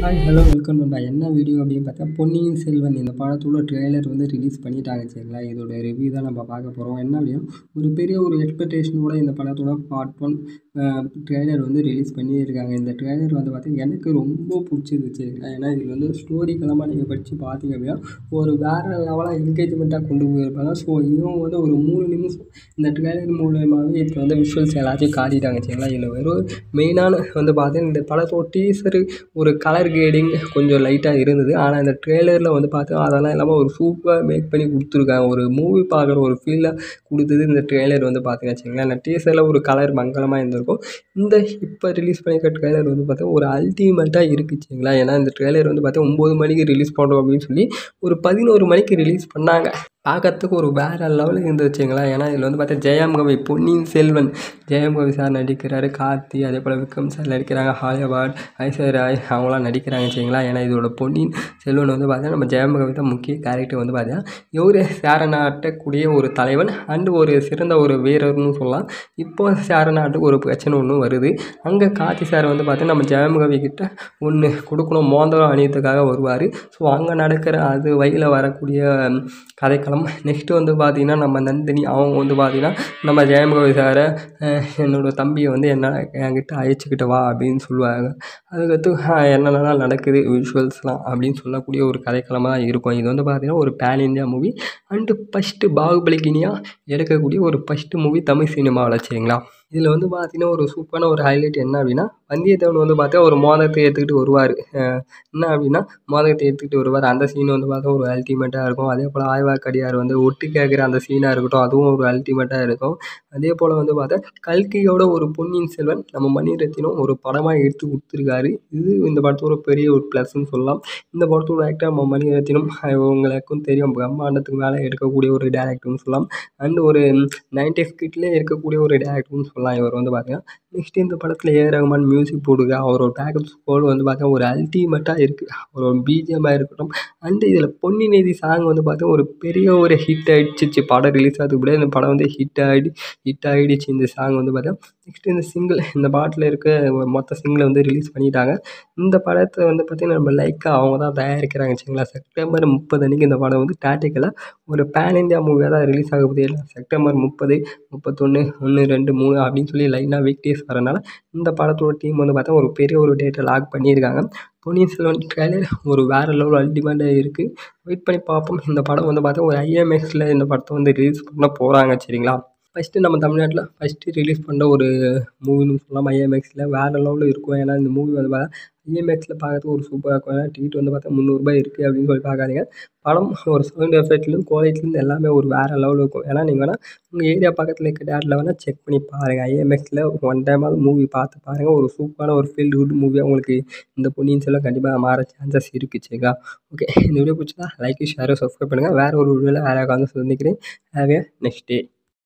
hi hello welcome நண்பா என்ன video அப்படின்னு பார்த்தா பொன்னியின் செல்வன் இந்த படத்தோட ட்ரெய்லர் வந்து ரிலீஸ் பண்ணிட்டாங்க சரிங்களா இதோட ரிவ்யூ தான் நம்ம பார்க்க போகிறோம் என்ன அப்படின்னா ஒரு பெரிய ஒரு எக்ஸ்பெக்டேஷனோட இந்த படத்தோட பார்ட் ஒன் ட்ரெய்லர் வந்து ரிலீஸ் பண்ணியிருக்காங்க இந்த ட்ரெய்லர் வந்து பார்த்தீங்கன்னா எனக்கு ரொம்ப பிடிச்சிருந்துச்சு சரிங்களா ஏன்னா இது வந்து ஸ்டோரிக்கெல்லாமா நீங்கள் படித்து பார்த்தீங்க அப்படின்னா ஒரு வேறு லெவலாக என்கேஜ்மெண்ட்டாக கொண்டு போயிருப்பாங்க ஸோ இவங்க வந்து ஒரு மூணு நிமிஷம் இந்த ட்ரெய்லர் மூலியமாகவே இப்போ வந்து விஷுவல்ஸ் எல்லாத்தையும் காட்டிட்டாங்க சரிங்களா இதில் வெறும் மெயினான வந்து பார்த்தீங்கன்னா இந்த படத்தோட டீசரு ஒரு கலர் கிரேடிங் கொஞ்சம் லைட்டாக இருந்தது ஆனால் இந்த ட்ரெய்லரில் வந்து பார்த்தா அதெல்லாம் இல்லாமல் ஒரு சூப்பராக மேக் பண்ணி கொடுத்துருக்காங்க ஒரு மூவி பார்க்குற ஒரு ஃபீலாக கொடுத்தது இந்த ட்ரெய்லர் வந்து பார்த்தீங்கன்னு வச்சுக்கோங்களேன் இந்த டீசரில் ஒரு கலர் மங்களமாக இருந்திருக்கும் இந்த இப்போ ரிலீஸ் பண்ணியிருக்க ட்ரெய்லர் வந்து பார்த்தா ஒரு அல்டிமேட்டாக இருக்குது சரிங்களா ஏன்னா இந்த ட்ரெய்லர் வந்து பார்த்தா ஒம்பது மணிக்கு ரிலீஸ் பண்ணுறோம் அப்படின்னு சொல்லி ஒரு பதினோரு மணிக்கு ரிலீஸ் பண்ணாங்க பார்க்கறதுக்கு ஒரு வேறு லெவலில் இருந்துச்சுங்களா ஏன்னா இதில் வந்து பார்த்தா ஜெயம் கவி பொன்னியின் செல்வன் ஜெயம் கவி சார் நடிக்கிறாரு கார்த்தி அதே போல் விக்ரம் சார் நடிக்கிறாங்க ஹாலிபாட் ஐஸ்வர்யா ராய் அவங்களாம் நடிக்கிறாங்க சரிங்களா ஏன்னா இதோட பொன்னியின் செல்வன் வந்து பார்த்தீங்கன்னா நம்ம ஜெயம் கவி தான் முக்கிய கேரக்டர் வந்து பார்த்தீங்கன்னா இவர் சேர நாட்டக்கூடிய ஒரு தலைவன் அண்டு ஒரு சிறந்த ஒரு வீரர்னு சொல்லலாம் இப்போ சேர நாட்டுக்கு ஒரு பிரச்சனை ஒன்று வருது அங்கே கார்த்தி சார் வந்து பார்த்தீங்கன்னா நம்ம ஜெயம் கவி கிட்ட ஒன்று கொடுக்கணும் மோதிரம் அணியத்துக்காக வருவார் ஸோ அங்கே நடக்கிற அது வழியில் வரக்கூடிய கதைக்களம் நெக்ஸ்ட்டு வந்து பார்த்திங்கன்னா நம்ம நந்தினி அவங்க வந்து பார்த்திங்கன்னா நம்ம ஜெயம்கவி சாரை என்னோடய தம்பியை வந்து என்ன என்கிட்ட அழைச்சிக்கிட்டு வா அப்படின்னு சொல்லுவாங்க அதுக்கடுத்து என்னென்னலாம் நடக்குது விஷுவல்ஸ்லாம் அப்படின்னு சொல்லக்கூடிய ஒரு கதைக்களமாக இருக்கும் இது வந்து பார்த்திங்கன்னா ஒரு pan India movie and first பாகுபலிக்கினியா எடுக்கக்கூடிய ஒரு ஃபஸ்ட்டு மூவி தமிழ் சினிமாவில் சரிங்களா இதில் வந்து பார்த்திங்கன்னா ஒரு சூப்பரான ஒரு ஹைலைட் என்ன அப்படின்னா வந்தியத்தேவன் வந்து பார்த்தா ஒரு மோதிரத்தை எடுத்துக்கிட்டு வருவார் என்ன அப்படின்னா மோதிரத்தை எடுத்துக்கிட்டு வருவார் அந்த சீன் வந்து பார்த்தா ஒரு அல்டிமேட்டாக இருக்கும் அதே போல் ஆழ்வார்க்கடியார் வந்து ஒட்டு கேட்குற அந்த சீனாக இருக்கட்டும் அதுவும் ஒரு அல்டிமேட்டாக இருக்கும் அதே போல் வந்து பார்த்தா கல்கியோட ஒரு பொன்னியின் செல்வன் நம்ம மணிரத்தினம் ஒரு படமாக எடுத்து கொடுத்துருக்காரு இது இந்த படத்தோட பெரிய ஒரு ப்ளஸ்ன்னு சொல்லலாம் இந்த படத்தோட ஆக்டர் நம்ம மணிரத்தினம் உங்களுக்கும் தெரியும் பிரம்மாண்டத்துக்கு மேலே எடுக்கக்கூடிய ஒரு டேரக்டர்னு சொல்லலாம் அண்ட் ஒரு நைன்டி ஸ்கிட்லேயே இருக்கக்கூடிய ஒரு டேரக்டர்னு சொல்லலாம் இவர் வந்து பார்த்தீங்கன்னா நெக்ஸ்ட் இந்த படத்தில் ஏ ரகுமான் மியூசிக் போடுங்க அவரோட பேக்கப் ஸ்கோர் வந்து பார்த்தா ஒரு அல்டிமேட்டாக இருக்குது அவரோட பிஜிஎம்மாக இருக்கட்டும் அண்டு இதில் பொன்னி நெதி சாங் வந்து பார்த்தா ஒரு பெரிய ஒரு ஹிட் ஆகிடுச்சு படம் ரிலீஸ் ஆகிறதுக்கு முன்னாடி இந்த படம் வந்து ஹிட் ஆகிடு ஹிட் ஆகிடுச்சு இந்த சாங் வந்து பார்த்தா நெக்ஸ்ட் இந்த சிங்கிள் இந்த பாட்டில் இருக்க மொத்த சிங்கிளை வந்து ரிலீஸ் பண்ணிட்டாங்க இந்த படத்தை வந்து பார்த்திங்கன்னா நம்ம லைக்காக அவங்க தான் தயாரிக்கிறாங்க வச்சுங்களா செப்டம்பர் முப்பது அன்றைக்கி இந்த படம் வந்து தேட்டிக்கலாக ஒரு பேன் இந்தியா மூவியாக தான் ரிலீஸ் ஆக போகுது இல்லை செப்டம்பர் முப்பது முப்பத்தொன்று ஒன்று ரெண்டு மூணு அப்படின்னு சொல்லி லைனாக வீக் டேஸ் வரனால இந்த படத்தோட டீம் வந்து பார்த்தா ஒரு பெரிய ஒரு டேட்டை லாக் பண்ணியிருக்காங்க பொன்னியின் செல்வன் ட்ரெய்லர் ஒரு வேறு லெவல் அல்டிமேட்டாக இருக்குது வெயிட் பண்ணி பார்ப்போம் இந்த படம் வந்து பார்த்தா ஒரு ஐஎம்எக்ஸில் இந்த படத்தை வந்து ரிலீஸ் பண்ண போகிறாங்க சரிங்களா ஃபஸ்ட்டு நம்ம தமிழ்நாட்டில் ஃபஸ்ட்டு ரிலீஸ் பண்ண ஒரு மூவின்னு சொல்லலாம் ஐஎம்எக்ஸில் வேறு லெவலில் இருக்கும் ஏன்னா இந்த மூவி வந்து பார்த்தா ஐஎம்எக்ஸில் பார்க்கறதுக்கு ஒரு சூப்பராக இருக்கும் ஏன்னா டிக்கெட் வந்து பார்த்தா முந்நூறுரூபா இருக்குது அப்படின்னு சொல்லி பார்க்காதீங்க படம் ஒரு சவுண்ட் எஃபெக்ட்லேருந்து குவாலிட்டிலேருந்து எல்லாமே ஒரு வேறு லெவலில் இருக்கும் ஏன்னா நீங்கள் வேணால் உங்கள் ஏரியா பக்கத்தில் இருக்க டேட்டில் வேணால் செக் பண்ணி பாருங்கள் ஐஎம்எக்ஸில் ஒன் டைமாவது மூவி பார்த்து பாருங்கள் ஒரு சூப்பரான ஒரு ஃபீல் குட் மூவியாக உங்களுக்கு இந்த பொன்னியின் செல்வன் கண்டிப்பாக மாற சான்சஸ் இருக்குது சரிங்களா ஓகே இந்த வீடியோ பிடிச்சதா லைக் ஷேர் சப்ஸ்கிரைப் பண்ணுங்கள் வேறு ஒரு வீடியோவில் வேறு வந்து சந்திக்கிறேன் ஹேவ் ஏ நெக்ஸ்ட் டே